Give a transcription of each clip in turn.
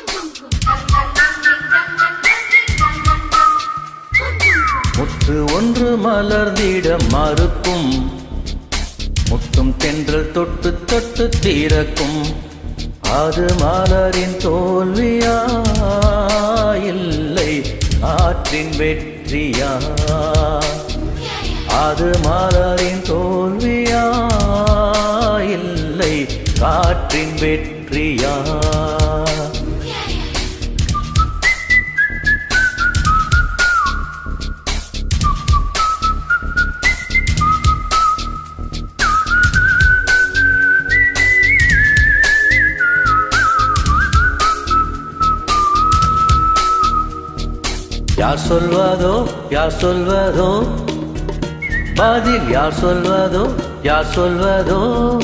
முத்து ஒன்று மலர்ந்திட மறுக்கும் முத்தும் தென்றல் தொட்டு தொட்டு தீரக்கும் அது மலரின் தோல்வியா இல்லை ஆற்றின் வெற்றியா அது மலரின் தோல்வியா இல்லை காற்றின் வெற்றியா யார் சொல்வதோ யார் சொல்வதோ பதில் யார் சொல்வதோ யார் சொல்வதோ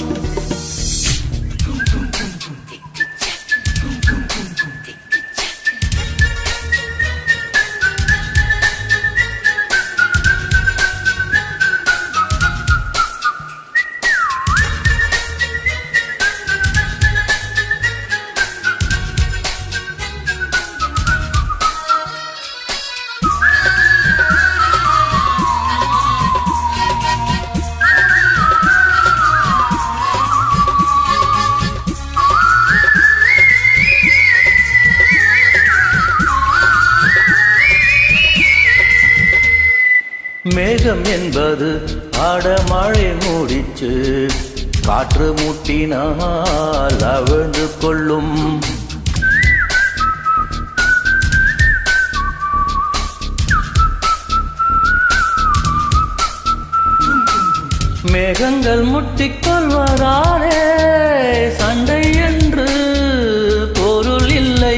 மேகம் என்பது ஆடமழை மூடிச்சு காற்று மூட்டினால் அவிழ்ந்து கொள்ளும் மேகங்கள் முட்டிக்கொள்வதாலே சண்டை என்று பொருள் இல்லை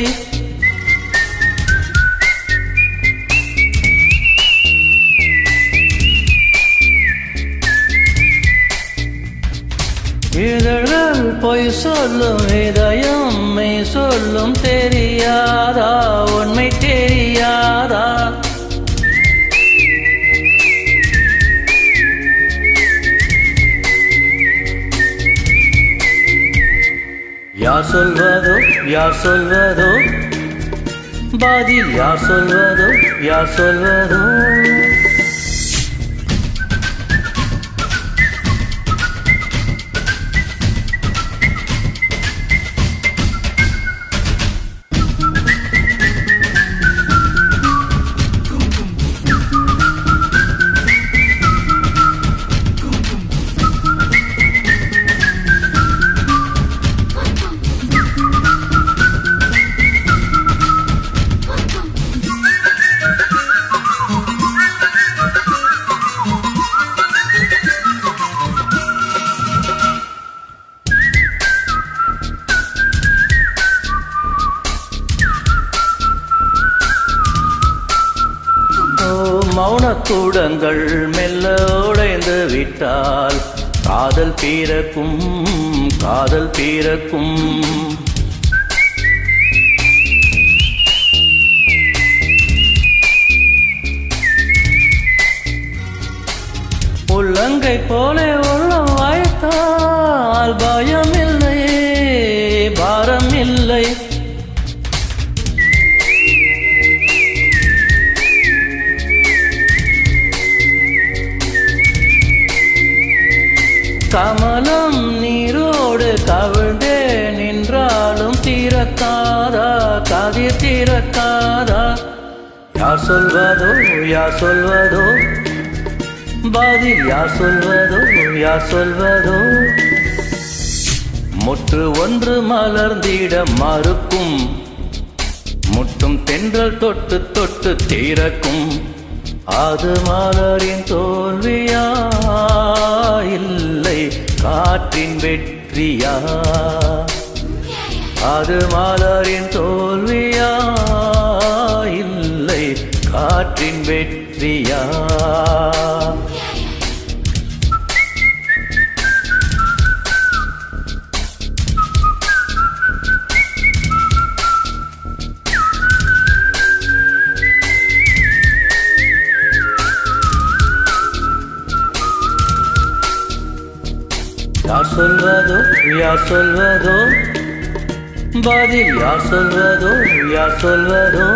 இதழ்கள் பொய் சொல்லும் இதயம் மெய் சொல்லும் தெரியாதா உண்மை தெரியாதா யார் சொல்வதோ யார் சொல்வதோ பதில் யார் சொல்வதோ யார் சொல்வதோ ஓ மௌனக்கூடங்கள் மெல்ல உடைந்து விட்டால் காதல் பீரக்கும் காதல் பீரக்கும் உள்ளங்கை போல உள்ளம் வாய்த்தால் பயம் இல்லை பாரம் இல்லை கமலம் நீரோடு கவிழ்ந்தே நின்றாலும் தீரக்காதா கதிர் தீரக்காதா யார் சொல்வதோ யார் சொல்வதோ பதில் யார் சொல்வதோ யார் சொல்வதோ முற்று ஒன்று மலர்ந்திட மறுக்கும் முட்டும் தென்றல் தொட்டு தொட்டு தீரக்கும் அது மலரின் தோல்வியா இல்லை காற்றின் வெற்றியா அது மலரின் தோல்வியா இல்லை காற்றின் வெற்றியா யார் சொல்வதோ யார் சொல்வதோ பதில் யார் சொல்வதோ யார் சொல்வதோ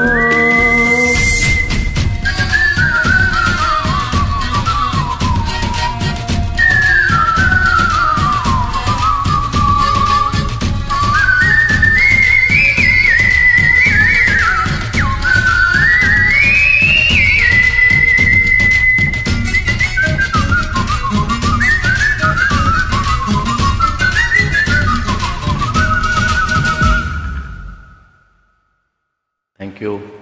Thank you.